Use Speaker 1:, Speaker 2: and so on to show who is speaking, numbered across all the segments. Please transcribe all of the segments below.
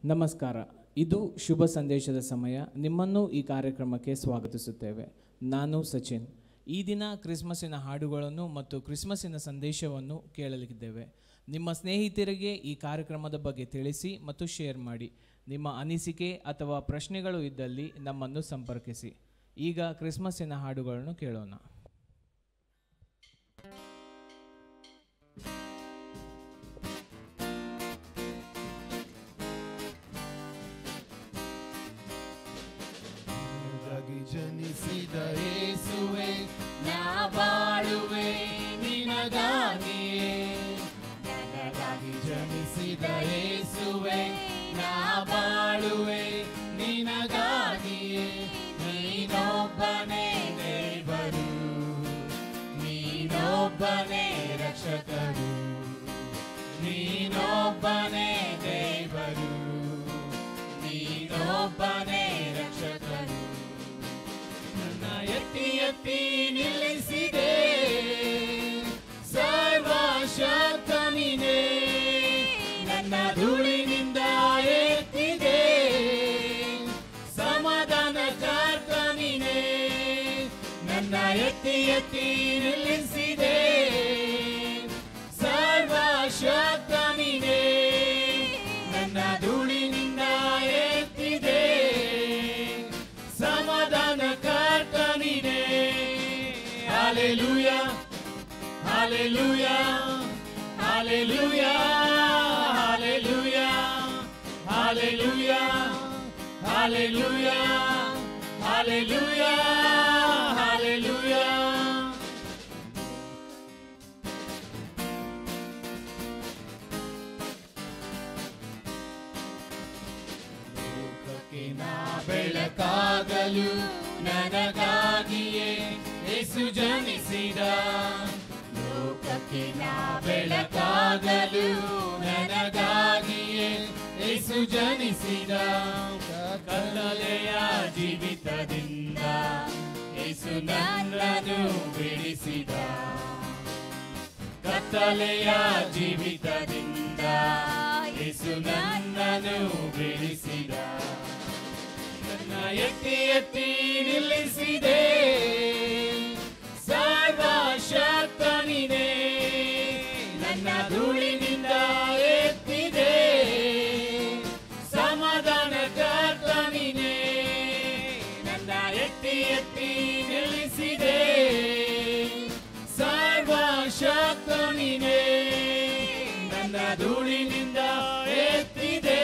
Speaker 1: ನಮಸ್ಕಾರ ಇದು ಶುಭ ಸಂದೇಶದ ಸಮಯ ನಿಮ್ಮನ್ನು ಈ ಕಾರ್ಯಕ್ರಮಕ್ಕೆ ಸ್ವಾಗತಿಸುತ್ತೇವೆ ನಾನು ಸಚಿನ್ ಈ ದಿನ ಕ್ರಿಸ್ಮಸ್ಸಿನ ಹಾಡುಗಳನ್ನು ಮತ್ತು ಕ್ರಿಸ್ಮಸ್ಸಿನ ಸಂದೇಶವನ್ನು ಕೇಳಲಿದ್ದೇವೆ ನಿಮ್ಮ ಸ್ನೇಹಿತರಿಗೆ ಈ ಕಾರ್ಯಕ್ರಮದ ಬಗ್ಗೆ ತಿಳಿಸಿ ಮತ್ತು ಶೇರ್ ಮಾಡಿ ನಿಮ್ಮ ಅನಿಸಿಕೆ ಅಥವಾ ಪ್ರಶ್ನೆಗಳು ಇದ್ದಲ್ಲಿ ನಮ್ಮನ್ನು ಸಂಪರ್ಕಿಸಿ ಈಗ ಕ್ರಿಸ್ಮಸ್ಸಿನ ಹಾಡುಗಳನ್ನು ಕೇಳೋಣ
Speaker 2: ನಿನಗಾಗಿ ಜನಿಸಿದ ಯೇಸುವೆ ನಾ ಬಾಳುವೆ ನಿನಗಾಗಿಯೇ ನನಗಾಗಿ ಜನಿಸಿದ ಯೇಸುವೆ ನಾ ಬಾಳುವೆ ನಿನಗಾಗಿಯೇ ನೀನೊಬ್ಬನೇ ದೇವರು ನೀನೊಬ್ಬನೇ ರಕ್ಷಕರು ನೀನೊಬ್ಬನೇ ದೇವರು ನೀನೊಬ್ಬನೇ ರಕ್ಷಕರು ನನ್ನ ಎತ್ತಿ ಎತ್ತಿ ನಿಲ್ಲಿಸಿದೆ ಸರ್ವಶಕ್ತ ನೀನೇ ನನ್ನ ಧೂಳಿನಿಂದ ಎತ್ತಿದೆ ಸಮಾಧಾನ ಕರ್ತ ನೀನೇ ನನ್ನ ಎತ್ತಿ ಎತ್ತಿ ನಿಲ್ಲಿಸಿದೆ ಸರ್ವಶಕ್ತ ನೀನೇ ನನ್ನ ಧೂಳಿನಿಂದ ಎತ್ತಿದೆ ಸಮಾಧಾನ ಕರ್ತ ನೀನೇ hallelujah hallelujah hallelujah hallelujah hallelujah hallelujah hallelujah hallelujah ಲೋಕಕ್ಕೆ ನಾ ಬೆಳಕಾಗಲು ನನಗಾಗಿಯೇ ಯೇಸು ಜನಿಸಿದ ಲೋಕಕ್ಕೆ ನಾ ಬೆಳಕಾಗಲು ನನಗಾಗಿಯೇ ಯೇಸು ಜನಿಸಿದ ಕಲ್ಲಲೆಯ ಜೀವಿತದಿಂದ ಯೇಸು ನನ್ನನ್ನು ಬಿಡಿಸಿದ ಕತ್ತಲೆಯ ಜೀವಿತದಿಂದ ಯೇಸು ನನ್ನನ್ನು ಬಿಡಿಸಿದ ನನ್ನ ಎತ್ತಿ ಎತ್ತಿ ನಿಲ್ಲಿಸಿದೆ ಸರ್ವಶಕ್ತ ನೀನೇ ನನ್ನ ಧೂಳಿನಿಂದ ಎತ್ತಿದೆ ಸಮಾಧಾನ ಕರ್ತ ನೀನೇ ನನ್ನ ಎತ್ತಿ ಎತ್ತಿ ನಿಲ್ಲಿಸಿದೆ ಸರ್ವಶಕ್ತ ನೀನೇ ನನ್ನ ಧೂಳಿನಿಂದ ಎತ್ತಿದೆ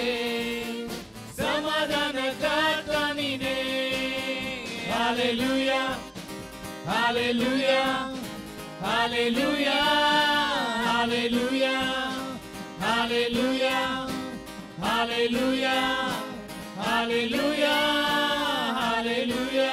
Speaker 2: ಸಮಾಧಾನ ಕರ್ತ ನೀನೇ hallelujah hallelujah hallelujah hallelujah hallelujah hallelujah hallelujah hallelujah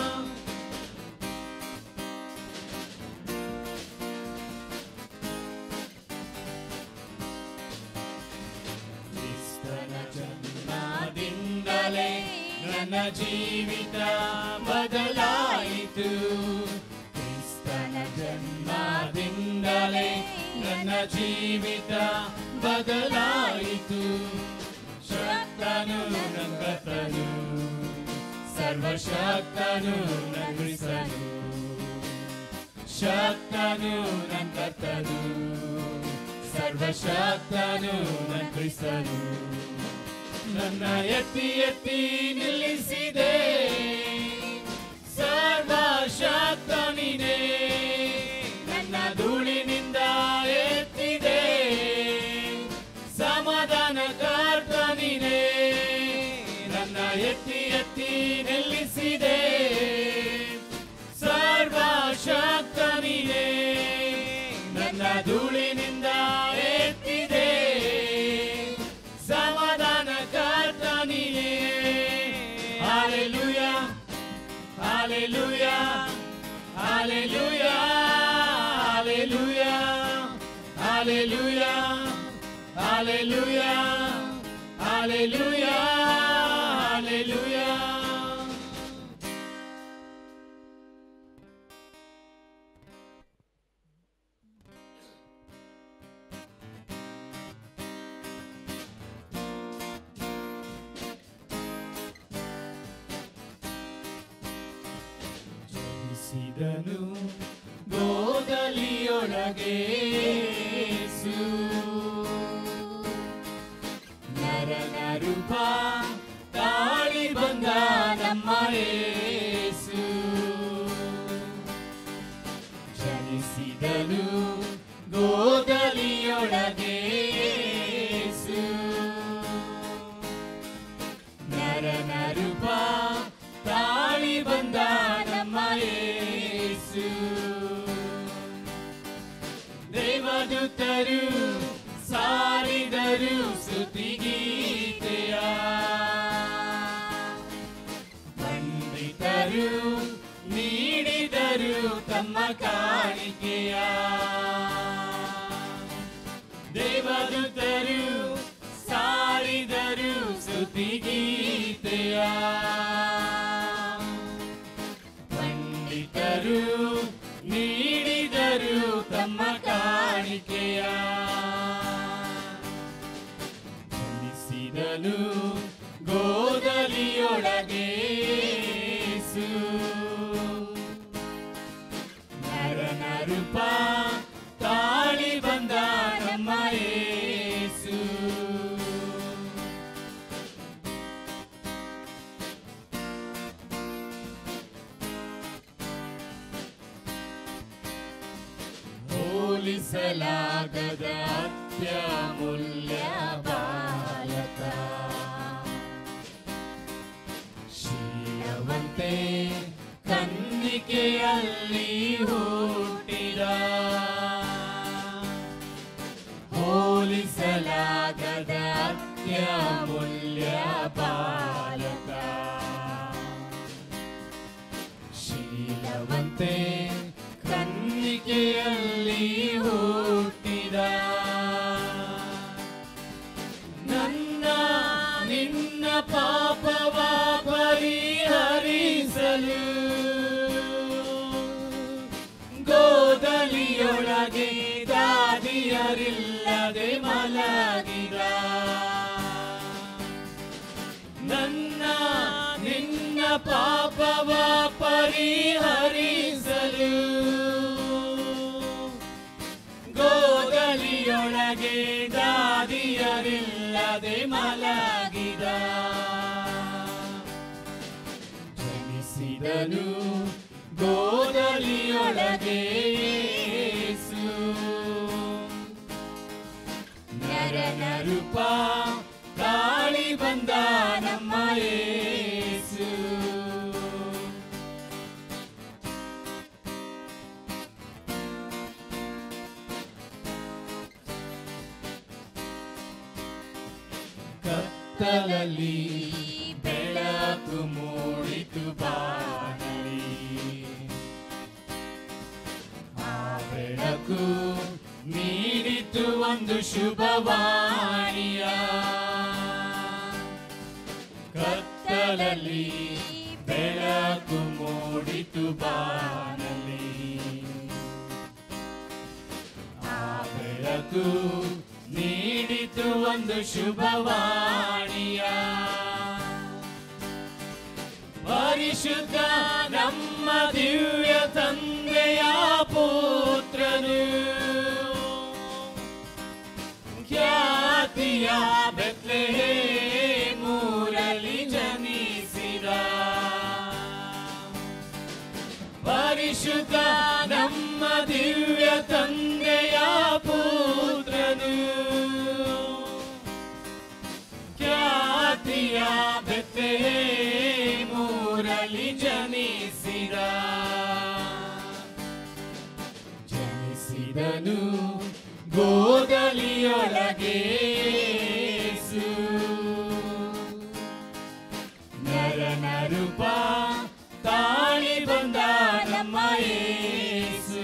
Speaker 2: ಕ್ರಿಸ್ತನ ಜನ್ಮದಿಂದಲೇ ನನ್ನ ಜೀವಿತ ಬದಲಾಯಿತು ಕ್ರಿಸ್ತನ ಜನ್ಮದಿಂದಲೇ ನನ್ನ ಜೀವಿತ ಬದಲಾಯಿತು ಶಕ್ತನು ನಂಗತನು ಸರ್ವಶಕ್ತನು ನಂಗಿಸನು ಶಕ್ತನು ನಂಗತನು ಸರ್ವಶಕ್ತನು ನಂಗಿಸನು ನನ್ನ ಎತ್ತಿ ಎತ್ತಿ ನಿಲ್ಲಿಸಿದೆ ಸರ್ವಶಕ್ತ ನೀನೇ ನನ್ನ ಧೂಳಿನಿಂದ ಎತ್ತಿದೆ ಸಮಾಧಾನ ಕರ್ತ ನೀನೇ ನನ್ನ ಎತ್ತಿ ಎತ್ತಿ ನಿಲ್ಲಿಸಿದೆ ಸರ್ವಶಕ್ತ ನೀನೇ ನನ್ನ ಧೂಳಿನಿಂದ ಎತ್ತಿದೆ ಸಮಾಧಾನ ಕರ್ತ ನೀನೇ hallelujah hallelujah hallelujah hallelujah hallelujah hallelujah hallelujah hallelujah
Speaker 3: ಿ
Speaker 2: ಜನಿಸಿದನು ಗೋದಲಿಯೊಳಗೆ ಯೇಸು. ನರನ ರೂಪ ತಾಳಿ ಬಂದ ನಮ್ಮ ಯೇಸು ಜನಿಸಿದನು ಗೋದಲಿಯೊಳಗೆ ಯೇಸು. ನರನ ರೂಪ ತಾಳಿ ಬಂದ ನಮ್ಮ ಯೇಸು ದೇವದೂತರು ಸಾರಿದರು ಸ್ತುತಿಗೀತೆಯ ಪಂಡಿತರು ನೀಡಿದರು ತಮ್ಮ ಕಾಣಿಕೆಯ ದೇವದೂತರು ಸಾರಿದರು ಸ್ತುತಿಗೀತೆಯ ಪಂಡಿತರು ನೀಡಿದರು ತಮ್ಮ ಕಾಣಿಕೆಯ ಜನಿಸಿದನು ಗೋದಲಿಯೊಳಗೆ ಯೇಸು. ನರನ ರೂಪ ತಾಳಿ ಬಂದ ನಮ್ಮ ಯೇಸು ಹೋಲಿಸಲಾಗದ ಅತ್ಯಮೂಲ್ಯ ಬಾಲಕ ಶೀಲವಂತೆ ಕನ್ನಿಕೆಯಲ್ಲಿ ಹುಟ್ಟಿದ ಹೋಲಿಸಲಾಗದ ಅತ್ಯಮೂಲ್ಯ ಬಾಲಕ ಶೀಲವಂತೆ ಕನ್ನಿಕೆಯಲ್ಲಿ ಹುಟ್ಟಿದ ನನ್ನ ನಿನ್ನ ಪಾಪವ ಪರಿಹರಿಸಲು ಗೋದಲಿಯೊಳಗೆ ದಾದಿಯರಿಲ್ಲದೆ ಮಲಗಿದ ನನ್ನ ನಿನ್ನ ಪಾಪವ ಪರಿಹರಿಸಲು ಗೋದಲಿಯೊಳಗೆ ದಾದಿಯರಿಲ್ಲದೆ ಮಲಗಿದ ಜನಿಸಿದನು ಗೋದಲಿಯೊಳಗೆ ಯೇಸು. ನರನ ರೂಪ ತಾಳಿ ಬಂದ ನಮ್ಮ ಯೇಸು ಕತ್ತಲಲ್ಲಿ ಬೆಳಕು ಮೂಡಿತು ಬಾನಲಿ ಆ ಬೆಳಕು ನೀಡಿತು ಒಂದು ಶುಭವಾಣಿಯ ಕತ್ತಲಲ್ಲಿ ಬೆಳಕು ಮೂಡಿತು ಬಾನಲಿ ಆ ಬೆಳಕು ನೀಡಿತು ಒಂದು ಶುಭವಾಣಿಯ ಪರಿಶುದ್ಧ ನಮ್ಮ ದಿವ್ಯ ತಂದೆಯ ಪುತ್ರನು ಖ್ಯಾತಿಯ ಬೆತ್ಲೆಹೇ ಮೂರಲಿ ಜನಿಸಿದ ಪರಿಶುದ್ಧ ನಮ್ಮ ದಿವ್ಯ ತಂದೆಯ ಪುತ್ರನು ಖ್ಯಾತಿಯ ಬೆತ್ಲೆಹೇ ಮೂರಲಿ ಜನಿಸಿದ ಜನಿಸಿದನು ಗೋದಲಿಯೊಳಗೆ ಯೇಸು. ನರನ ರೂಪ ತಾಳಿ ಬಂದ ನಮ್ಮ ಯೇಸು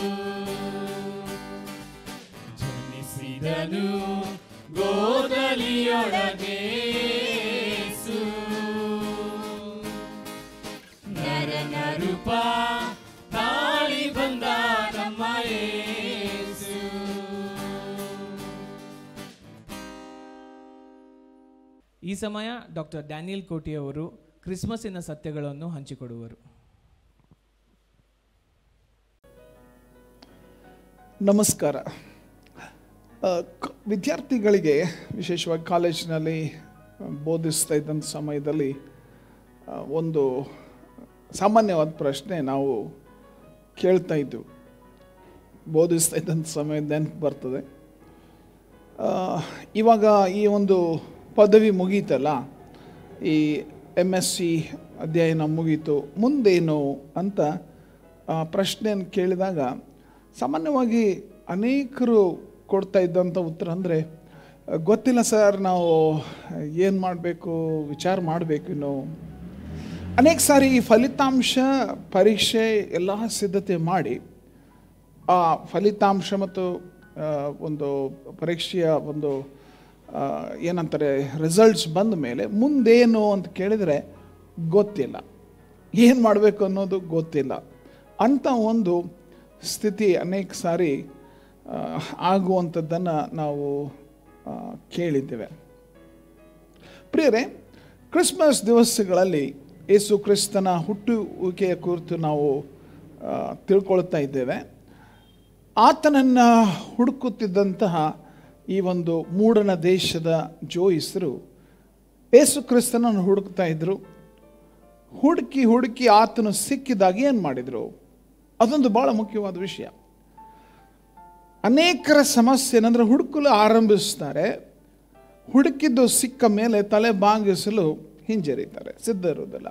Speaker 2: ಜನಿಸಿದನು ಗೋದಲಿಯೊಳಗೆ ಯೇಸು. ನರನ ರೂಪ ತಾಳಿ ಬಂದ ನಮ್ಮ ಯೇಸು
Speaker 1: ಈ ಸಮಯ ಡಾಕ್ಟರ್ ಡ್ಯಾನಿಯಲ್ ಕೋಟಿಯವರು ಕ್ರಿಸ್ಮಸ್ಸಿನ ಸತ್ಯಗಳನ್ನು ಹಂಚಿಕೊಡುವರು
Speaker 3: ನಮಸ್ಕಾರ ಆ, ಕ- ವಿದ್ಯಾರ್ಥಿಗಳಿಗೆ ವಿಶೇಷವಾಗಿ ಕಾಲೇಜಿನಲ್ಲಿ ಆ, ಬೋಧಿಸ್ತಾ ಇದ್ದಂಥ ಸಮಯದಲ್ಲಿ ಆ, ಒಂದು ಸಾಮಾನ್ಯವಾದ ಪ್ರಶ್ನೆ ನಾವು ಕೇಳ್ತಾ ಇದ್ದೆವು ಬೋಧಿಸ್ತಾ ಇದ್ದಂಥ ಸಮಯ ನೆನಪು ಬರ್ತದೆ ಆ, ಇವಾಗ ಈ ಒಂದು ಪದವಿ ಮುಗೀತಲ್ಲ ಈ ಎಮ್ ಎಸ್ ಸಿ ಅಧ್ಯಯನ ಮುಗೀತು ಮುಂದೇನು ಅಂತ ಆ, ಪ್ರಶ್ನೆಯನ್ನು ಕೇಳಿದಾಗ ಸಾಮಾನ್ಯವಾಗಿ ಅನೇಕರು ಕೊಡ್ತಾ ಇದ್ದಂಥ ಉತ್ತರ ಅಂದರೆ ಗೊತ್ತಿಲ್ಲ ಸರ್ ನಾವು ಏನು ಮಾಡಬೇಕು ವಿಚಾರ ಮಾಡಬೇಕು ಇನ್ನು ಅನೇಕ ಸಾರಿ ಈ ಫಲಿತಾಂಶ ಪರೀಕ್ಷೆ ಎಲ್ಲ ಸಿದ್ಧತೆ ಮಾಡಿ ಆ ಫಲಿತಾಂಶ ಮತ್ತು ಆ, ಒಂದು ಪರೀಕ್ಷೆಯ ಒಂದು ಆ, ಏನಂತಾರೆ ರಿಸಲ್ಟ್ಸ್ ಬಂದ ಮೇಲೆ ಮುಂದೇನು ಅಂತ ಕೇಳಿದರೆ ಗೊತ್ತಿಲ್ಲ ಏನು ಮಾಡಬೇಕು ಅನ್ನೋದು ಗೊತ್ತಿಲ್ಲ ಅಂಥ ಒಂದು ಸ್ಥಿತಿ ಅನೇಕ ಸಾರಿ ಆ, ಆಗುವಂಥದ್ದನ್ನು ನಾವು ಆ, ಕೇಳಿದ್ದೇವೆ ಪ್ರಿಯರೇ ಕ್ರಿಸ್ಮಸ್ ದಿವಸಗಳಲ್ಲಿ ಯೇಸು ಕ್ರಿಸ್ತನ ಹುಟ್ಟುವಿಕೆಯ ಕುರಿತು ನಾವು ಆ, ತಿಳ್ಕೊಳ್ತಾ ಇದ್ದೇವೆ ಆತನನ್ನು ಹುಡುಕುತ್ತಿದ್ದಂತಹ ಈ ಒಂದು ಮೂಡನ ದೇಶದ ಜೋಯಿಸರು ಯೇಸು ಕ್ರಿಸ್ತನನ್ನು ಹುಡುಕ್ತಾ ಇದ್ರು ಹುಡುಕಿ ಹುಡುಕಿ ಆತನು ಸಿಕ್ಕಿದಾಗ ಏನು ಮಾಡಿದರು ಅದೊಂದು ಭಾಳ ಮುಖ್ಯವಾದ ವಿಷಯ ಅನೇಕರ ಸಮಸ್ಯೆ ಏನಂದ್ರೆ ಹುಡುಕಲು ಆರಂಭಿಸ್ತಾರೆ ಹುಡುಕಿದ್ದು ಸಿಕ್ಕ ಮೇಲೆ ತಲೆ ಬಾಗಿಸಲು ಹಿಂಜರಿತಾರೆ ಸಿದ್ಧ ಇರುವುದಿಲ್ಲ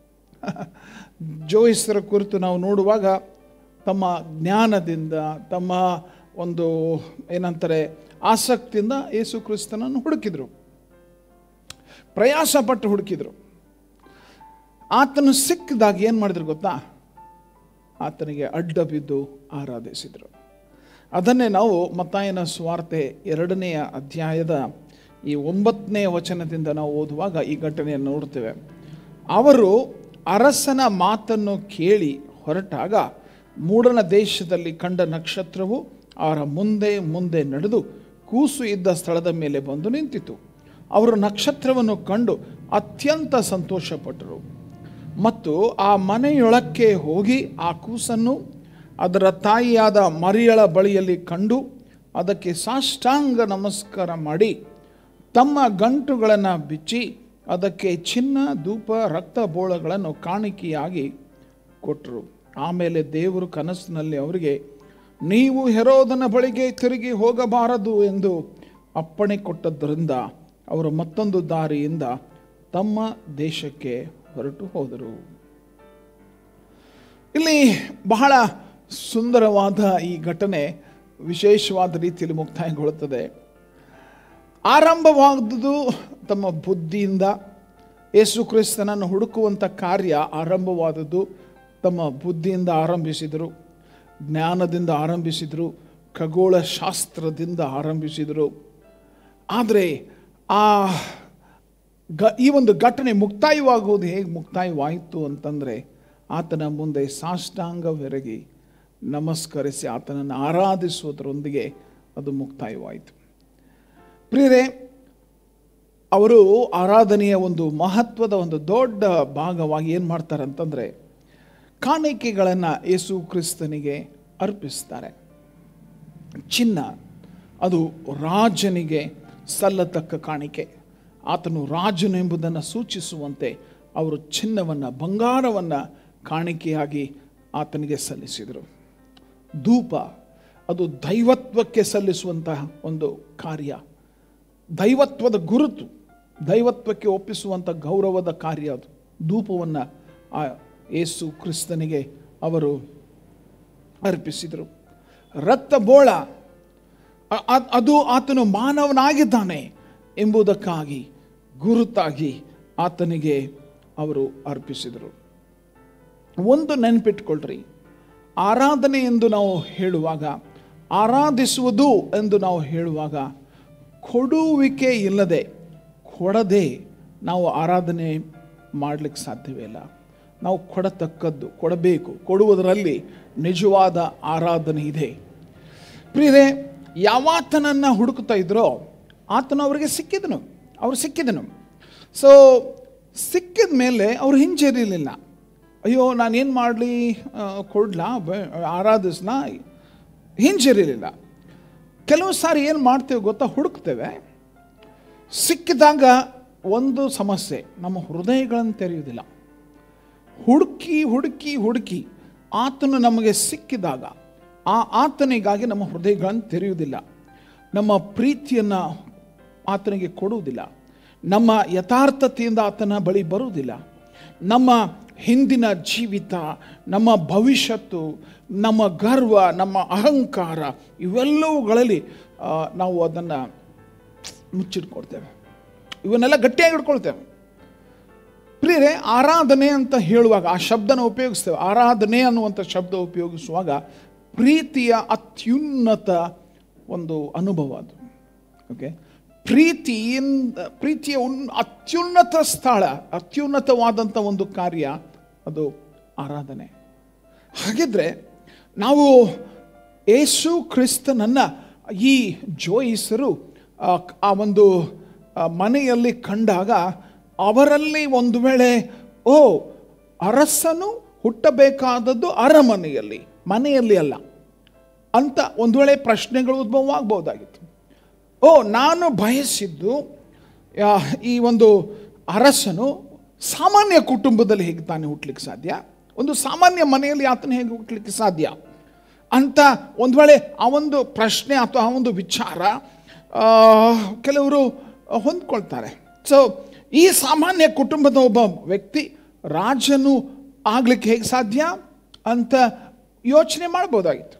Speaker 3: ಜೋಯಿಸರ ಕುರಿತು ನಾವು ನೋಡುವಾಗ ತಮ್ಮ ಜ್ಞಾನದಿಂದ ತಮ್ಮ ಒಂದು ಏನಂತಾರೆ ಆಸಕ್ತಿಯಿಂದ ಯೇಸು ಕ್ರಿಸ್ತನನ್ನು ಹುಡುಕಿದ್ರು ಪ್ರಯಾಸ ಪಟ್ಟು ಹುಡುಕಿದ್ರು ಆತನು ಸಿಕ್ಕಿದಾಗ ಏನು ಮಾಡಿದ್ರು ಗೊತ್ತಾ ಆತನಿಗೆ ಅಡ್ಡ ಬಿದ್ದು ಆರಾಧಿಸಿದರು ಅದನ್ನೇ ನಾವು ಮತ್ತಾಯನ ಸ್ವಾರ್ತೆ ಎರಡನೆಯ ಅಧ್ಯಾಯದ ಈ ಒಂಬತ್ತನೇ ವಚನದಿಂದ ನಾವು ಓದುವಾಗ ಈ ಘಟನೆಯನ್ನು ನೋಡ್ತೇವೆ ಅವರು ಅರಸನ ಮಾತನ್ನು ಕೇಳಿ ಹೊರಟಾಗ ಮೂಡನ ದೇಶದಲ್ಲಿ ಕಂಡ ನಕ್ಷತ್ರವು ಅವರ ಮುಂದೆ ಮುಂದೆ ನಡೆದು ಕೂಸು ಇದ್ದ ಸ್ಥಳದ ಮೇಲೆ ಬಂದು ನಿಂತಿತು ಅವರು ನಕ್ಷತ್ರವನ್ನು ಕಂಡು ಅತ್ಯಂತ ಸಂತೋಷಪಟ್ಟರು ಮತ್ತು ಆ ಮನೆಯೊಳಕ್ಕೆ ಹೋಗಿ ಆ ಕೂಸನ್ನು ಅದರ ತಾಯಿಯಾದ ಮರಿಯಳ ಬಳಿಯಲ್ಲಿ ಕಂಡು ಅದಕ್ಕೆ ಸಾಷ್ಟಾಂಗ ನಮಸ್ಕಾರ ಮಾಡಿ ತಮ್ಮ ಗಂಟುಗಳನ್ನು ಬಿಚ್ಚಿ ಅದಕ್ಕೆ ಚಿನ್ನ ಧೂಪ ರಕ್ತ ಬೋಳಗಳನ್ನು ಕಾಣಿಕೆಯಾಗಿ ಕೊಟ್ಟರು ಆಮೇಲೆ ದೇವರು ಕನಸಿನಲ್ಲಿ ಅವರಿಗೆ ನೀವು ಹೆರೋದನ ಬಳಿಗೆ ತಿರುಗಿ ಹೋಗಬಾರದು ಎಂದು ಅಪ್ಪಣೆ ಕೊಟ್ಟದ್ದರಿಂದ ಅವರು ಮತ್ತೊಂದು ದಾರಿಯಿಂದ ತಮ್ಮ ದೇಶಕ್ಕೆ ಹೊರಟು ಹೋದರು ಇಲ್ಲಿ ಬಹಳ ಸುಂದರವಾದ ಈ ಘಟನೆ ವಿಶೇಷವಾದ ರೀತಿಯಲ್ಲಿ ಮುಕ್ತಾಯಗೊಳ್ಳುತ್ತದೆ ಆರಂಭವಾದದ್ದು ತಮ್ಮ ಬುದ್ಧಿಯಿಂದ ಯೇಸು ಕ್ರಿಸ್ತನನ್ನು ಹುಡುಕುವಂಥ ಕಾರ್ಯ ಆರಂಭವಾದದ್ದು ತಮ್ಮ ಬುದ್ಧಿಯಿಂದ ಆರಂಭಿಸಿದರು ಜ್ಞಾನದಿಂದ ಆರಂಭಿಸಿದರು ಖಗೋಳ ಶಾಸ್ತ್ರದಿಂದ ಆರಂಭಿಸಿದರು ಆದರೆ ಆ ಗ ಈ ಒಂದು ಘಟನೆ ಮುಕ್ತಾಯವಾಗುವುದು ಹೇಗೆ ಮುಕ್ತಾಯವಾಯಿತು ಅಂತಂದರೆ ಆತನ ಮುಂದೆ ಸಾಷ್ಟಾಂಗವೆರಗಿ ನಮಸ್ಕರಿಸಿ ಆತನನ್ನು ಆರಾಧಿಸುವುದರೊಂದಿಗೆ ಅದು ಮುಕ್ತಾಯವಾಯಿತು ಪ್ರಿಯರೇ ಅವರು ಆರಾಧನೆಯ ಒಂದು ಮಹತ್ವದ ಒಂದು ದೊಡ್ಡ ಭಾಗವಾಗಿ ಏನು ಮಾಡ್ತಾರೆ ಅಂತಂದರೆ ಕಾಣಿಕೆಗಳನ್ನು ಯೇಸು ಕ್ರಿಸ್ತನಿಗೆ ಅರ್ಪಿಸ್ತಾರೆ ಚಿನ್ನ ಅದು ರಾಜನಿಗೆ ಸಲ್ಲತಕ್ಕ ಕಾಣಿಕೆ ಆತನು ರಾಜನು ಎಂಬುದನ್ನು ಸೂಚಿಸುವಂತೆ ಅವರು ಚಿನ್ನವನ್ನು ಬಂಗಾರವನ್ನು ಕಾಣಿಕೆಯಾಗಿ ಆತನಿಗೆ ಸಲ್ಲಿಸಿದರು ಧೂಪ ಅದು ದೈವತ್ವಕ್ಕೆ ಸಲ್ಲಿಸುವಂತಹ ಒಂದು ಕಾರ್ಯ ದೈವತ್ವದ ಗುರುತು ದೈವತ್ವಕ್ಕೆ ಒಪ್ಪಿಸುವಂಥ ಗೌರವದ ಕಾರ್ಯ ಅದು ಧೂಪವನ್ನು ಆ ಯೇಸು ಕ್ರಿಸ್ತನಿಗೆ ಅವರು ಅರ್ಪಿಸಿದರು ರಕ್ತ ಬೋಳ ಅ- ಅ- ಅದು ಆತನು ಮಾನವನಾಗಿದ್ದಾನೆ ಎಂಬುದಕ್ಕಾಗಿ ಗುರುತಾಗಿ ಆತನಿಗೆ ಅವರು ಅರ್ಪಿಸಿದರು ಒಂದು ನೆನಪಿಟ್ಕೊಳ್ರಿ ಆರಾಧನೆ ಎಂದು ನಾವು ಹೇಳುವಾಗ ಆರಾಧಿಸುವುದು ಎಂದು ನಾವು ಹೇಳುವಾಗ ಕೊಡುವಿಕೆ ಇಲ್ಲದೆ ಕೊಡದೆ ನಾವು ಆರಾಧನೆ ಮಾಡಲಿಕ್ಕೆ ಸಾಧ್ಯವೇ ಇಲ್ಲ ನಾವು ಕೊಡತಕ್ಕದ್ದು ಕೊಡಬೇಕು ಕೊಡುವುದರಲ್ಲಿ ನಿಜವಾದ ಆರಾಧನೆ ಇದೆ ಪ್ರಿಯರೇ ಯಾವಾತನನ್ನು ಹುಡುಕ್ತಾ ಇದ್ರೋ ಆತನು ಅವರಿಗೆ ಸಿಕ್ಕಿದನು ಅವ್ರು ಸಿಕ್ಕಿದನು ಸೊ ಸಿಕ್ಕಿದ ಮೇಲೆ ಅವ್ರು ಹಿಂಜರಿಲಿಲ್ಲ ಅಯ್ಯೋ ನಾನೇನು ಮಾಡಲಿ ಕೊಡ್ಲಾ ಬ ಆರಾಧಿಸ್ಲಾ ಹಿಂಜರಿಲಿಲ್ಲ ಕೆಲವು ಸಾರಿ ಏನು ಮಾಡ್ತೇವೆ ಗೊತ್ತಾ ಹುಡುಕ್ತೇವೆ ಸಿಕ್ಕಿದಾಗ ಒಂದು ಸಮಸ್ಯೆ ನಮ್ಮ ಹೃದಯಗಳನ್ನು ತೆರೆಯುವುದಿಲ್ಲ ಹುಡುಕಿ ಹುಡುಕಿ ಹುಡುಕಿ ಆತನು ನಮಗೆ ಸಿಕ್ಕಿದಾಗ ಆ ಆತನಿಗಾಗಿ ನಮ್ಮ ಹೃದಯಗಳನ್ನು ತೆರೆಯುವುದಿಲ್ಲ ನಮ್ಮ ಪ್ರೀತಿಯನ್ನು ಆತನಿಗೆ ಕೊಡುವುದಿಲ್ಲ ನಮ್ಮ ಯಥಾರ್ಥತೆಯಿಂದ ಆತನ ಬಳಿ ಬರುವುದಿಲ್ಲ ನಮ್ಮ ಹಿಂದಿನ ಜೀವಿತ ನಮ್ಮ ಭವಿಷ್ಯತ್ತು ನಮ್ಮ ಗರ್ವ ನಮ್ಮ ಅಹಂಕಾರ ಇವೆಲ್ಲವುಗಳಲ್ಲಿ ಆ, ನಾವು ಅದನ್ನು ಮುಚ್ಚಿಟ್ಕೊಳ್ತೇವೆ ಇವನ್ನೆಲ್ಲ ಗಟ್ಟಿಯಾಗಿ ಹಿಡ್ಕೊಳ್ತೇವೆ ಪ್ರಿಯರೇ ಆರಾಧನೆ ಅಂತ ಹೇಳುವಾಗ ಆ ಶಬ್ದನ ಉಪಯೋಗಿಸ್ತೇವೆ ಆರಾಧನೆ ಅನ್ನುವಂಥ ಶಬ್ದ ಉಪಯೋಗಿಸುವಾಗ ಪ್ರೀತಿಯ ಅತ್ಯುನ್ನತ ಒಂದು ಅನುಭವ ಅದು ಓಕೆ ಪ್ರೀತಿಯಿಂದ ಪ್ರೀತಿಯ ಉನ್ ಅತ್ಯುನ್ನತ ಸ್ಥಳ ಅತ್ಯುನ್ನತವಾದಂಥ ಒಂದು ಕಾರ್ಯ ಅದು ಆರಾಧನೆ ಹಾಗಿದ್ರೆ ನಾವು ಏಸು ಕ್ರಿಸ್ತನನ್ನ ಈ ಜೋಯಿಸರು ಆ, ಆ ಒಂದು ಆ, ಮನೆಯಲ್ಲಿ ಕಂಡಾಗ ಅವರಲ್ಲಿ ಒಂದು ವೇಳೆ ಓ ಅರಸನು ಹುಟ್ಟಬೇಕಾದದ್ದು ಅರಮನೆಯಲ್ಲಿ ಮನೆಯಲ್ಲಿ ಅಲ್ಲ ಅಂತ ಒಂದು ವೇಳೆ ಪ್ರಶ್ನೆಗಳು ಉದ್ಭವ ಆಗ್ಬೋದಾಗಿತ್ತು ಓ ನಾನು ಬಯಸಿದ್ದು ಆ, ಈ ಒಂದು ಅರಸನು ಸಾಮಾನ್ಯ ಕುಟುಂಬದಲ್ಲಿ ಹೇಗೆ ತಾನೇ ಹುಟ್ಟಲಿಕ್ಕೆ ಸಾಧ್ಯ ಒಂದು ಸಾಮಾನ್ಯ ಮನೆಯಲ್ಲಿ ಆತನ ಹೇಗೆ ಹುಟ್ಟಲಿಕ್ಕೆ ಸಾಧ್ಯ ಅಂತ ಒಂದು ವೇಳೆ ಆ ಒಂದು ಪ್ರಶ್ನೆ ಅಥವಾ ಆ ಒಂದು ವಿಚಾರ ಆ, ಕೆಲವರು ಹೊಂದ್ಕೊಳ್ತಾರೆ ಸೊ ಈ ಸಾಮಾನ್ಯ ಕುಟುಂಬದ ಒಬ್ಬ ವ್ಯಕ್ತಿ ರಾಜನು ಆಗ್ಲಿಕ್ಕೆ ಹೇಗೆ ಸಾಧ್ಯ ಅಂತ ಯೋಚನೆ ಮಾಡ್ಬೋದಾಗಿತ್ತು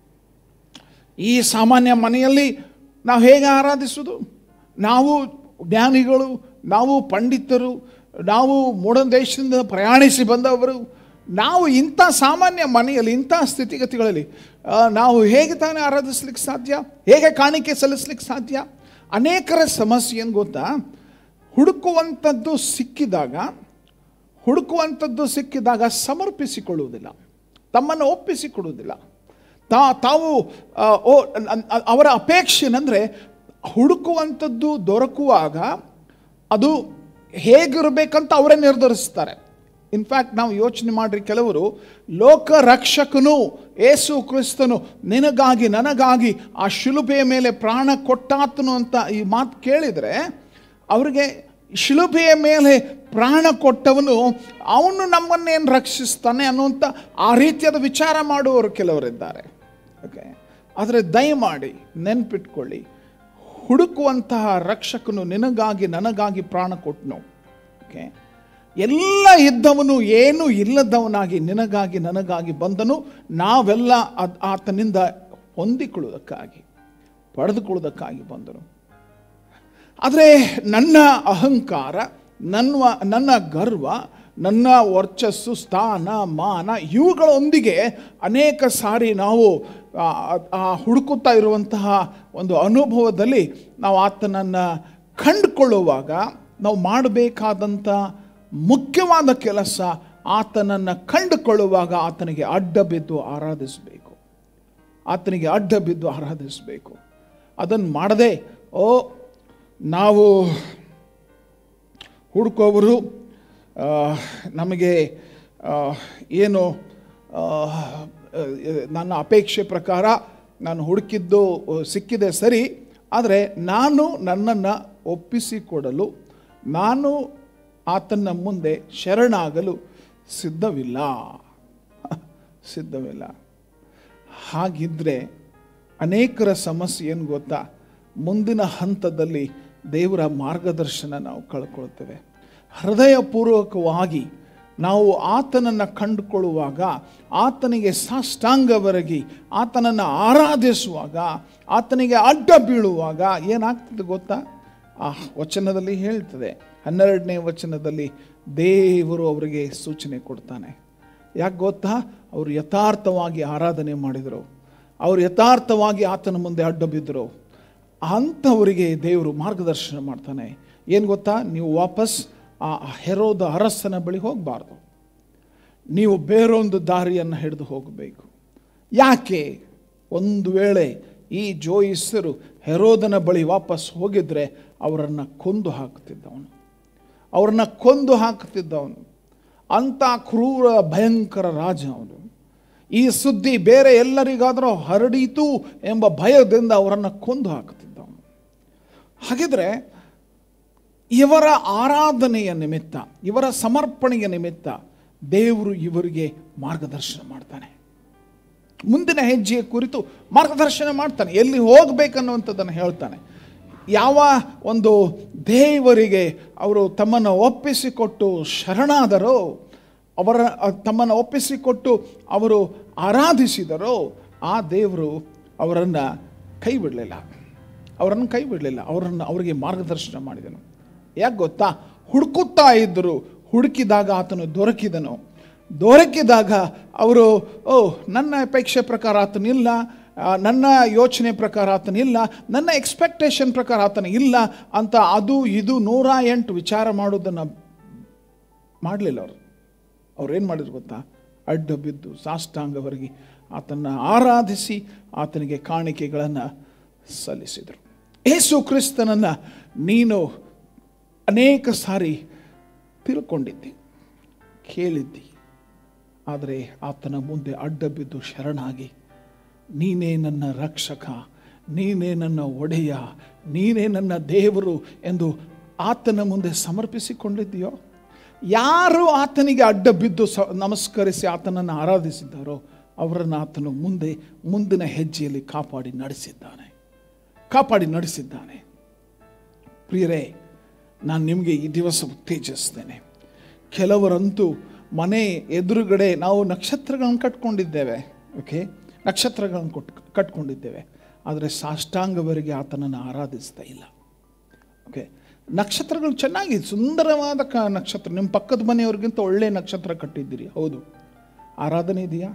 Speaker 3: ಈ ಸಾಮಾನ್ಯ ಮನೆಯಲ್ಲಿ ನಾವು ಹೇಗೆ ಆರಾಧಿಸೋದು ನಾವು ಜ್ಞಾನಿಗಳು ನಾವು ಪಂಡಿತರು ನಾವು ಮೂಢ ದೇಶದಿಂದ ಪ್ರಯಾಣಿಸಿ ಬಂದವರು ನಾವು ಇಂಥ ಸಾಮಾನ್ಯ ಮನೆಯಲ್ಲಿ ಇಂಥ ಸ್ಥಿತಿಗತಿಗಳಲ್ಲಿ ಆ, ನಾವು ಹೇಗೆ ತಾನೇ ಆರಾಧಿಸ್ಲಿಕ್ಕೆ ಸಾಧ್ಯ ಹೇಗೆ ಕಾಣಿಕೆ ಸಲ್ಲಿಸ್ಲಿಕ್ಕೆ ಸಾಧ್ಯ ಅನೇಕರ ಸಮಸ್ಯೆ ಏನು ಗೊತ್ತಾ ಹುಡುಕುವಂಥದ್ದು ಸಿಕ್ಕಿದಾಗ ಹುಡುಕುವಂಥದ್ದು ಸಿಕ್ಕಿದಾಗ ಸಮರ್ಪಿಸಿಕೊಳ್ಳುವುದಿಲ್ಲ ತಮ್ಮನ್ನು ಒಪ್ಪಿಸಿಕೊಡುವುದಿಲ್ಲ ತಾ ತಾವು ಆ, ಓ ಅನ್- ಅನ್- ಅವರ ಅಪೇಕ್ಷೆ ಏನಂದರೆ ಹುಡುಕುವಂಥದ್ದು ದೊರಕುವಾಗ ಅದು ಹೇಗಿರಬೇಕಂತ ಅವರೇ ನಿರ್ಧರಿಸ್ತಾರೆ ಇನ್ಫ್ಯಾಕ್ಟ್ ನಾವು ಯೋಚನೆ ಮಾಡ್ರಿ ಕೆಲವರು ಲೋಕ ರಕ್ಷಕನು ಏಸು ಕ್ರಿಸ್ತನು ನಿನಗಾಗಿ ನನಗಾಗಿ ಆ ಶಿಲುಬೆಯ ಮೇಲೆ ಪ್ರಾಣ ಕೊಟ್ಟಾತನು ಅಂತ ಈ ಮಾತು ಕೇಳಿದರೆ ಅವರಿಗೆ ಶಿಲುಬೆಯ ಮೇಲೆ ಪ್ರಾಣ ಕೊಟ್ಟವನು ಅವನು ನಮ್ಮನ್ನೇನು ರಕ್ಷಿಸ್ತಾನೆ ಅನ್ನುವಂಥ ಆ ರೀತಿಯಾದ ವಿಚಾರ ಮಾಡುವವರು ಕೆಲವರಿದ್ದಾರೆ ಓಕೆ ಆದರೆ ದಯಮಾಡಿ ನೆನ್ಪಿಟ್ಕೊಳ್ಳಿ ಹುಡುಕುವಂತಹ ರಕ್ಷಕನು ನಿನಗಾಗಿ ನನಗಾಗಿ ಪ್ರಾಣ ಕೊಟ್ಟನು ಓಕೆ ಎಲ್ಲ ಇದ್ದವನು ಏನು ಇಲ್ಲದವನಾಗಿ ನಿನಗಾಗಿ ನನಗಾಗಿ ಬಂದನು ನಾವೆಲ್ಲ ಅದ್- ಆತನಿಂದ ಹೊಂದಿಕೊಳ್ಳುವುದಕ್ಕಾಗಿ ಪಡೆದುಕೊಳ್ಳುವುದಕ್ಕಾಗಿ ಬಂದನು ಆದರೆ ನನ್ನ ಅಹಂಕಾರ ನನ್ನ ನನ್ನ ಗರ್ವ ನನ್ನ ವರ್ಚಸ್ಸು ಸ್ಥಾನ ಮಾನ ಇವುಗಳೊಂದಿಗೆ ಅನೇಕ ಸಾರಿ ನಾವು ಆ, ಆ ಹುಡುಕುತ್ತಾ ಇರುವಂತಹ ಒಂದು ಅನುಭವದಲ್ಲಿ ನಾವು ಆತನನ್ನು ಕಂಡುಕೊಳ್ಳುವಾಗ ನಾವು ಮಾಡಬೇಕಾದಂಥ ಮುಖ್ಯವಾದ ಕೆಲಸ ಆತನನ್ನು ಕಂಡುಕೊಳ್ಳುವಾಗ ಆತನಿಗೆ ಅಡ್ಡ ಬಿದ್ದು ಆರಾಧಿಸಬೇಕು ಆತನಿಗೆ ಅಡ್ಡ ಬಿದ್ದು ಆರಾಧಿಸಬೇಕು ಅದನ್ನು ಮಾಡದೆ ಓ ನಾವು ಹುಡುಕೋವರು ಆ, ನಮಗೆ ಆ, ಏನು ಆ, ನನ್ನ ಅಪೇಕ್ಷೆ ಪ್ರಕಾರ ನಾನು ಹುಡುಕಿದ್ದು ಸಿಕ್ಕಿದೆ ಸರಿ ಆದರೆ ನಾನು ನನ್ನನ್ನು ಒಪ್ಪಿಸಿಕೊಡಲು ನಾನು ಆತನ ಮುಂದೆ ಶರಣಾಗಲು ಸಿದ್ಧವಿಲ್ಲ ಸಿದ್ಧವಿಲ್ಲ ಹಾಗಿದ್ರೆ ಅನೇಕರ ಸಮಸ್ಯೆ ಏನು ಗೊತ್ತಾ ಮುಂದಿನ ಹಂತದಲ್ಲಿ ದೇವರ ಮಾರ್ಗದರ್ಶನ ನಾವು ಕಳ್ಕೊಳ್ತೇವೆ ಹೃದಯಪೂರ್ವಕವಾಗಿ ನಾವು ಆತನನ್ನು ಕಂಡುಕೊಳ್ಳುವಾಗ ಆತನಿಗೆ ಸಾಷ್ಟಾಂಗವರಗಿ ಆತನನ್ನು ಆರಾಧಿಸುವಾಗ ಆತನಿಗೆ ಅಡ್ಡ ಬೀಳುವಾಗ ಏನಾಗ್ತದೆ ಗೊತ್ತಾ ಆ ವಚನದಲ್ಲಿ ಹೇಳ್ತದೆ ಹನ್ನೆರಡನೇ ವಚನದಲ್ಲಿ ದೇವರು ಅವರಿಗೆ ಸೂಚನೆ ಕೊಡ್ತಾನೆ ಯಾಕೆ ಗೊತ್ತಾ ಅವರು ಯಥಾರ್ಥವಾಗಿ ಆರಾಧನೆ ಮಾಡಿದರು ಅವರು ಯಥಾರ್ಥವಾಗಿ ಆತನ ಮುಂದೆ ಅಡ್ಡ ಬಿದ್ದರು ಅಂಥವರಿಗೆ ದೇವರು ಮಾರ್ಗದರ್ಶನ ಮಾಡ್ತಾನೆ ಏನು ಗೊತ್ತಾ ನೀವು ವಾಪಸ್ ಆ ಹೆರೋದ ಅರಸನ ಬಳಿ ಹೋಗಬಾರ್ದು ನೀವು ಬೇರೊಂದು ದಾರಿಯನ್ನು ಹಿಡಿದು ಹೋಗಬೇಕು ಯಾಕೆ ಒಂದು ವೇಳೆ ಈ ಜೋಯಿಸರು ಹೆರೋದನ ಬಳಿ ವಾಪಸ್ ಹೋಗಿದ್ರೆ ಅವರನ್ನು ಕೊಂದು ಹಾಕ್ತಿದ್ದವನು ಅವ್ರನ್ನ ಕೊಂದು ಹಾಕ್ತಿದ್ದವನು ಅಂಥ ಕ್ರೂರ ಭಯಂಕರ ರಾಜ ಅವನು ಈ ಸುದ್ದಿ ಬೇರೆ ಎಲ್ಲರಿಗಾದರೂ ಹರಡೀತು ಎಂಬ ಭಯದಿಂದ ಅವರನ್ನು ಕೊಂದು ಹಾಕುತ್ತಿದ್ದ ಅವನು. ಹಾಗಿದ್ರೆ ಇವರ ಆರಾಧನೆಯ ನಿಮಿತ್ತ ಇವರ ಸಮರ್ಪಣೆಯ ನಿಮಿತ್ತ ದೇವರು ಇವರಿಗೆ ಮಾರ್ಗದರ್ಶನ ಮಾಡ್ತಾನೆ ಮುಂದಿನ ಹೆಜ್ಜೆಯ ಕುರಿತು ಮಾರ್ಗದರ್ಶನ ಮಾಡ್ತಾನೆ ಎಲ್ಲಿ ಹೋಗ್ಬೇಕನ್ನುವಂಥದ್ದನ್ನು ಹೇಳ್ತಾನೆ ಯಾವ ಒಂದು ದೇವರಿಗೆ ಅವರು ತಮ್ಮನ್ನು ಒಪ್ಪಿಸಿಕೊಟ್ಟು ಶರಣಾದರೋ ಅವರ ತಮ್ಮನ್ನು ಒಪ್ಪಿಸಿಕೊಟ್ಟು ಅವರು ಆರಾಧಿಸಿದರೋ ಆ ದೇವರು ಅವರನ್ನು ಕೈ ಬಿಡಲಿಲ್ಲ ಅವರನ್ನು ಕೈ ಬಿಡಲಿಲ್ಲ ಅವರನ್ನು ಅವರಿಗೆ ಮಾರ್ಗದರ್ಶನ ಮಾಡಿದನು ಯಾಕೆ ಗೊತ್ತಾ ಹುಡುಕುತ್ತಾ ಇದ್ದರು ಹುಡುಕಿದಾಗ ಆತನು ದೊರಕಿದನು ದೊರಕಿದಾಗ ಅವರು ಓ ನನ್ನ ಅಪೇಕ್ಷೆ ಪ್ರಕಾರ ಆತನಿಲ್ಲ ಆ, ನನ್ನ ಯೋಚನೆ ಪ್ರಕಾರ ಆತನಿಲ್ಲ ನನ್ನ ಎಕ್ಸ್ಪೆಕ್ಟೇಷನ್ ಪ್ರಕಾರ ಆತನ ಇಲ್ಲ ಅಂತ ಅದು ಇದು ನೂರ ಎಂಟು ವಿಚಾರ ಮಾಡೋದನ್ನು ಮಾಡಲಿಲ್ಲ ಅವರು ಅವ್ರು ಏನು ಮಾಡಿದ್ರು ಗೊತ್ತಾ ಅಡ್ಡ ಬಿದ್ದು ಸಾಷ್ಟಾಂಗವರೆಗೆ ಆತನ ಆರಾಧಿಸಿ ಆತನಿಗೆ ಕಾಣಿಕೆಗಳನ್ನು ಸಲ್ಲಿಸಿದರು ಏಸು ಕ್ರಿಸ್ತನನ್ನು ನೀನು ಅನೇಕ ಸಾರಿ ತಿಳ್ಕೊಂಡಿದ್ದಿ ಕೇಳಿದ್ದಿ ಆದರೆ ಆತನ ಮುಂದೆ ಅಡ್ಡ ಬಿದ್ದು ಶರಣಾಗಿ ನೀನೇ ನನ್ನ ರಕ್ಷಕ ನೀನೇ ನನ್ನ ಒಡೆಯ ನೀನೇ ನನ್ನ ದೇವರು ಎಂದು ಆತನ ಮುಂದೆ ಸಮರ್ಪಿಸಿಕೊಂಡಿದ್ದೀಯೋ ಯಾರು ಆತನಿಗೆ ಅಡ್ಡ ಬಿದ್ದು ಸ ನಮಸ್ಕರಿಸಿ ಆತನನ್ನು ಆರಾಧಿಸಿದ್ದಾರೋ ಅವರನ್ನು ಆತನು ಮುಂದೆ ಮುಂದಿನ ಹೆಜ್ಜೆಯಲ್ಲಿ ಕಾಪಾಡಿ ನಡೆಸಿದ್ದಾನೆ ಕಾಪಾಡಿ ನಡೆಸಿದ್ದಾನೆ ಪ್ರಿಯರೇ ನಾನು ನಿಮಗೆ ಈ ದಿವಸ ಉತ್ತೇಜಿಸ್ತೇನೆ ಕೆಲವರಂತೂ ಮನೆ ಎದುರುಗಡೆ ನಾವು ನಕ್ಷತ್ರಗಳನ್ನು ಕಟ್ಕೊಂಡಿದ್ದೇವೆ ಓಕೆ ನಕ್ಷತ್ರಗಳನ್ನು ಕೊಟ್ಟು ಕಟ್ಕೊಂಡಿದ್ದೇವೆ ಆದರೆ ಸಾಷ್ಟಾಂಗವರೆಗೆ ಆತನನ್ನು ಆರಾಧಿಸ್ತಾ ಇಲ್ಲ ಓಕೆ ನಕ್ಷತ್ರಗಳು ಚೆನ್ನಾಗಿ ಸುಂದರವಾದ ಕ ನಕ್ಷತ್ರ ನಿಮ್ಮ ಪಕ್ಕದ ಮನೆಯವ್ರಿಗಿಂತ ಒಳ್ಳೆಯ ನಕ್ಷತ್ರ ಕಟ್ಟಿದ್ದೀರಿ ಹೌದು ಆರಾಧನೆ ಇದೆಯಾ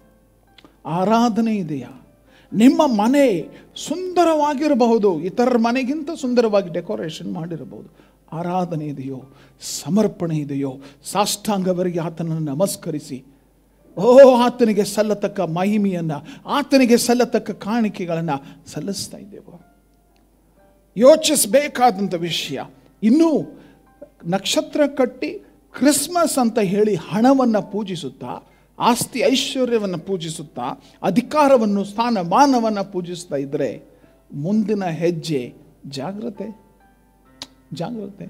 Speaker 3: ಆರಾಧನೆ ಇದೆಯಾ ನಿಮ್ಮ ಮನೆ ಸುಂದರವಾಗಿರಬಹುದು ಇತರರ ಮನೆಗಿಂತ ಸುಂದರವಾಗಿ ಡೆಕೋರೇಷನ್ ಮಾಡಿರಬಹುದು ಆರಾಧನೆ ಇದೆಯೋ ಸಮರ್ಪಣೆ ಇದೆಯೋ ಸಾಷ್ಟಾಂಗವರೆಗೆ ಆತನನ್ನು ನಮಸ್ಕರಿಸಿ ಓ ಆತನಿಗೆ ಸಲ್ಲತಕ್ಕ ಮಹಿಮೆಯನ್ನು ಆತನಿಗೆ ಸಲ್ಲತಕ್ಕ ಕಾಣಿಕೆಗಳನ್ನು ಸಲ್ಲಿಸ್ತಾ ಇದ್ದೇವೋ ಯೋಚಿಸಬೇಕಾದಂಥ ವಿಷಯ ಇನ್ನೂ ನಕ್ಷತ್ರ ಕಟ್ಟಿ ಕ್ರಿಸ್ಮಸ್ ಅಂತ ಹೇಳಿ ಹಣವನ್ನು ಪೂಜಿಸುತ್ತಾ ಆಸ್ತಿ ಐಶ್ವರ್ಯವನ್ನು ಪೂಜಿಸುತ್ತಾ ಅಧಿಕಾರವನ್ನು ಸ್ಥಾನಮಾನವನ್ನು ಪೂಜಿಸ್ತಾ ಇದ್ದರೆ ಮುಂದಿನ ಹೆಜ್ಜೆ ಜಾಗ್ರತೆ ಜಾಗ್ರತೆ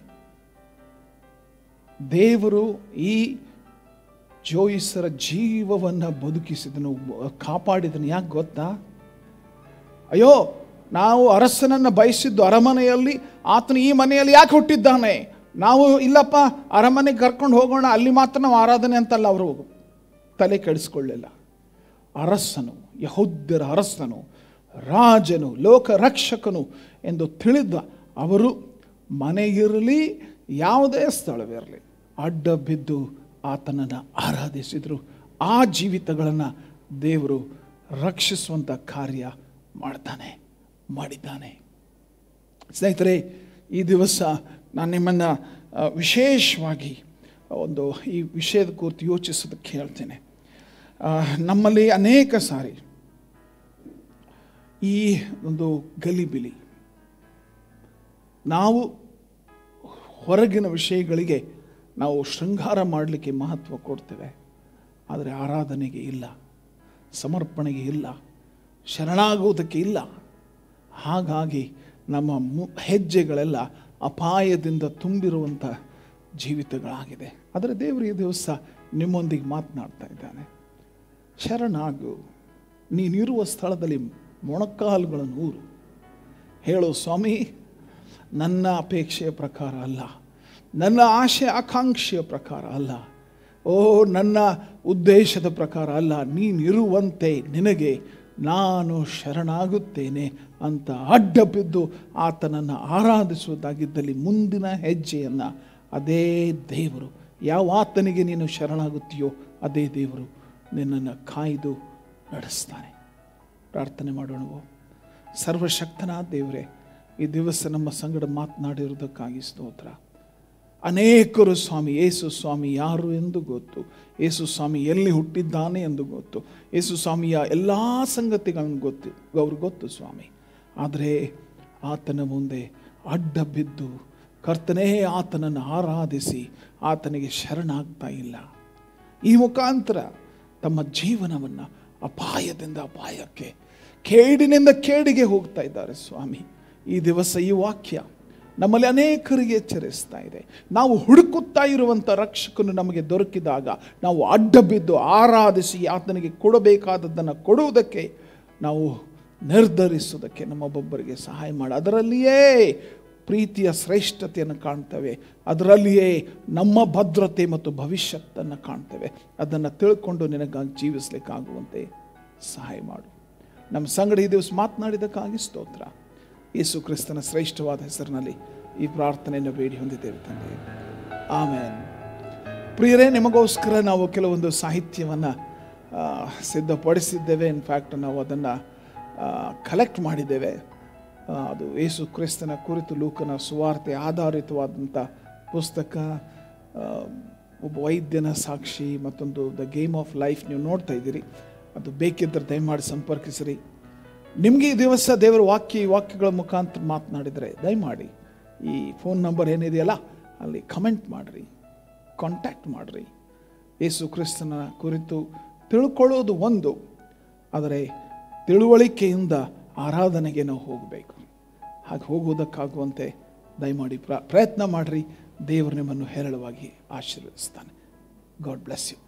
Speaker 3: ದೇವರು ಈ ಜೋಯಿಸರ ಜೀವವನ್ನು ಬದುಕಿಸಿದನು ಕಾಪಾಡಿದನು ಯಾಕೆ ಗೊತ್ತಾ ಅಯ್ಯೋ ನಾವು ಅರಸನನ್ನು ಬಯಸಿದ್ದು ಅರಮನೆಯಲ್ಲಿ ಆತನು ಈ ಮನೆಯಲ್ಲಿ ಯಾಕೆ ಹುಟ್ಟಿದ್ದಾನೆ ನಾವು ಇಲ್ಲಪ್ಪ ಅರಮನೆಗೆ ಕರ್ಕೊಂಡು ಹೋಗೋಣ ಅಲ್ಲಿ ಮಾತ್ರ ನಾವು ಆರಾಧನೆ ಅಂತಲ್ಲ ಅವರು ತಲೆ ಕೆಡಿಸ್ಕೊಳ್ಳಿಲ್ಲ ಅರಸನು ಯಹೋದ್ಯರ ಅರಸನು ರಾಜನು ಲೋಕ ರಕ್ಷಕನು ಎಂದು ತಿಳಿದ ಅವರು ಮನೆಗಿರಲಿ ಯಾವುದೇ ಸ್ಥಳವಿರಲಿ ಅಡ್ಡ ಬಿದ್ದು ಆತನನ್ನು ಆರಾಧಿಸಿದರು ಆ ಜೀವಿತಗಳನ್ನು ದೇವರು ರಕ್ಷಿಸುವಂಥ ಕಾರ್ಯ ಮಾಡ್ತಾನೆ ಮಾಡಿದ್ದಾನೆ ಸ್ನೇಹಿತರೆ ಈ ದಿವಸ ನಾನು ನಿಮ್ಮನ್ನು ಆ, ವಿಶೇಷವಾಗಿ ಒಂದು ಈ ವಿಷಯದ ಕುರಿತು ಯೋಚಿಸೋದಕ್ಕೆ ಹೇಳ್ತೇನೆ ಆ, ನಮ್ಮಲ್ಲಿ ಅನೇಕ ಸಾರಿ ಈ ಒಂದು ಗಲಿಬಿಲಿ ನಾವು ಹೊರಗಿನ ವಿಷಯಗಳಿಗೆ ನಾವು ಶೃಂಗಾರ ಮಾಡಲಿಕ್ಕೆ ಮಹತ್ವ ಕೊಡ್ತೇವೆ ಆದರೆ ಆರಾಧನೆಗೆ ಇಲ್ಲ ಸಮರ್ಪಣೆಗೆ ಇಲ್ಲ ಶರಣಾಗುವುದಕ್ಕೆ ಇಲ್ಲ ಹಾಗಾಗಿ ನಮ್ಮ ಮು ಹೆಜ್ಜೆಗಳೆಲ್ಲ ಅಪಾಯದಿಂದ ತುಂಬಿರುವಂಥ ಜೀವಿತಗಳಾಗಿದೆ ಆದರೆ ದೇವರು ಈ ದಿವಸ ನಿಮ್ಮೊಂದಿಗೆ ಮಾತನಾಡ್ತಾ ಇದ್ದಾನೆ ಶರಣಾಗು ನೀನಿರುವ ಸ್ಥಳದಲ್ಲಿ ಮೊಣಕಾಲುಗಳನ್ನು ಊರು ಹೇಳು ಸ್ವಾಮಿ ನನ್ನ ಅಪೇಕ್ಷೆಯ ಪ್ರಕಾರ ಅಲ್ಲ ನನ್ನ ಆಶೆ ಆಕಾಂಕ್ಷೆಯ ಪ್ರಕಾರ ಅಲ್ಲ ಓ ನನ್ನ ಉದ್ದೇಶದ ಪ್ರಕಾರ ಅಲ್ಲ ನೀನಿರುವಂತೆ ನಿನಗೆ ನಾನು ಶರಣಾಗುತ್ತೇನೆ ಅಂತ ಅಡ್ಡ ಬಿದ್ದು ಆತನನ್ನು ಆರಾಧಿಸುವುದಾಗಿದ್ದಲ್ಲಿ ಮುಂದಿನ ಹೆಜ್ಜೆಯನ್ನು ಅದೇ ದೇವರು ಯಾವ ಆತನಿಗೆ ನೀನು ಶರಣಾಗುತ್ತೀಯೋ ಅದೇ ದೇವರು ನಿನ್ನನ್ನು ಕಾಯ್ದು ನಡೆಸ್ತಾನೆ ಪ್ರಾರ್ಥನೆ ಮಾಡೋಣವೋ ಸರ್ವಶಕ್ತನಾದ ದೇವರೇ ಈ ದಿವಸ ನಮ್ಮ ಸಂಗಡ ಮಾತನಾಡಿರುವುದಕ್ಕಾಗಿ ಸ್ತೋತ್ರ ಅನೇಕರು ಸ್ವಾಮಿ ಯೇಸು ಸ್ವಾಮಿ ಯಾರು ಎಂದು ಗೊತ್ತು ಯೇಸು ಸ್ವಾಮಿ ಎಲ್ಲಿ ಹುಟ್ಟಿದ್ದಾನೆ ಎಂದು ಗೊತ್ತು ಯೇಸು ಸ್ವಾಮಿಯ ಎಲ್ಲ ಸಂಗತಿಗಳನ್ನು ಗೊತ್ತು ಅವ್ರಿಗೆ ಗೊತ್ತು ಸ್ವಾಮಿ ಆದರೆ ಆತನ ಮುಂದೆ ಅಡ್ಡ ಬಿದ್ದು ಕರ್ತನೇ ಆತನನ್ನು ಆರಾಧಿಸಿ ಆತನಿಗೆ ಶರಣಾಗ್ತಾ ಇಲ್ಲ ಈ ಮುಖಾಂತರ ತಮ್ಮ ಜೀವನವನ್ನು ಅಪಾಯದಿಂದ ಅಪಾಯಕ್ಕೆ ಕೇಡಿನಿಂದ ಕೇಡಿಗೆ ಹೋಗ್ತಾ ಇದ್ದಾರೆ ಸ್ವಾಮಿ ಈ ದಿವಸ ಈ ವಾಕ್ಯ ನಮ್ಮಲ್ಲಿ ಅನೇಕರಿಗೆ ಎಚ್ಚರಿಸ್ತಾ ಇದೆ ನಾವು ಹುಡುಕುತ್ತಾ ಇರುವಂಥ ರಕ್ಷಕನು ನಮಗೆ ದೊರಕಿದಾಗ ನಾವು ಅಡ್ಡ ಬಿದ್ದು ಆರಾಧಿಸಿ ಆತನಿಗೆ ಕೊಡಬೇಕಾದದ್ದನ್ನು ಕೊಡುವುದಕ್ಕೆ ನಾವು ನಿರ್ಧರಿಸುವುದಕ್ಕೆ ನಮ್ಮೊಬ್ಬೊಬ್ಬರಿಗೆ ಸಹಾಯ ಮಾಡಿ ಅದರಲ್ಲಿಯೇ ಪ್ರೀತಿಯ ಶ್ರೇಷ್ಠತೆಯನ್ನು ಕಾಣ್ತೇವೆ ಅದರಲ್ಲಿಯೇ ನಮ್ಮ ಭದ್ರತೆ ಮತ್ತು ಭವಿಷ್ಯತ್ತನ್ನು ಕಾಣ್ತೇವೆ ಅದನ್ನು ತಿಳ್ಕೊಂಡು ನಿನಗಾಗಿ ಜೀವಿಸಲಿಕ್ಕಾಗುವಂತೆ ಸಹಾಯ ಮಾಡು ನಮ್ಮ ಸಂಗಡ ಈ ದಿವಸ ಮಾತನಾಡಿದ್ದಕ್ಕಾಗಿ ಸ್ತೋತ್ರ ಯೇಸು ಕ್ರಿಸ್ತನ ಶ್ರೇಷ್ಠವಾದ ಹೆಸರಿನಲ್ಲಿ ಈ ಪ್ರಾರ್ಥನೆಯನ್ನು ಬೇಡಿ ಹೊಂದಿದ್ದೇವೆ ತಂದೆ ಆಮೇಲೆ ಪ್ರಿಯರೇ ನಿಮಗೋಸ್ಕರ ನಾವು ಕೆಲವೊಂದು ಸಾಹಿತ್ಯವನ್ನು ಸಿದ್ಧಪಡಿಸಿದ್ದೇವೆ ಇನ್ಫ್ಯಾಕ್ಟ್ ನಾವು ಅದನ್ನು ಕಲೆಕ್ಟ್ ಮಾಡಿದ್ದೇವೆ ಆ, ಅದು ಯೇಸು ಕ್ರಿಸ್ತನ ಕುರಿತು ಲೂಕನ ಸುವಾರ್ತೆ ಆಧಾರಿತವಾದಂಥ ಪುಸ್ತಕ ಆ, ಒಬ್ಬ ವೈದ್ಯನ ಸಾಕ್ಷಿ ಮತ್ತೊಂದು ದ ಗೇಮ್ ಆಫ್ ಲೈಫ್ ನೀವು ನೋಡ್ತಾ ಇದ್ದೀರಿ ಅದು ಬೇಕಿದ್ದರೆ ದಯಮಾಡಿ ಸಂಪರ್ಕಿಸಿರಿ ನಿಮಗೆ ಈ ದಿವಸ ದೇವರ ವಾಕ್ಯ ಈ ವಾಕ್ಯಗಳ ಮುಖಾಂತರ ಮಾತನಾಡಿದರೆ ದಯಮಾಡಿ ಈ ಫೋನ್ ನಂಬರ್ ಏನಿದೆಯಲ್ಲ ಅಲ್ಲಿ ಕಮೆಂಟ್ ಮಾಡಿರಿ ಕಾಂಟ್ಯಾಕ್ಟ್ ಮಾಡಿರಿ ಯೇಸು ಕ್ರಿಸ್ತನ ಕುರಿತು ತಿಳ್ಕೊಳ್ಳೋದು ಒಂದು ಆದರೆ ತಿಳುವಳಿಕೆಯಿಂದ ಆರಾಧನೆಗೆ ನಾವು ಹೋಗಬೇಕು ಹಾಗೆ ಹೋಗುವುದಕ್ಕಾಗುವಂತೆ ದಯಮಾಡಿ ಪ್ರ ಪ್ರಯತ್ನ ಮಾಡಿರಿ ದೇವರು ನಿಮ್ಮನ್ನು ಹೇರಳವಾಗಿ ಆಶೀರ್ವದಿಸ್ತಾನೆ ಗಾಡ್ ಬ್ಲೆಸ್ ಯು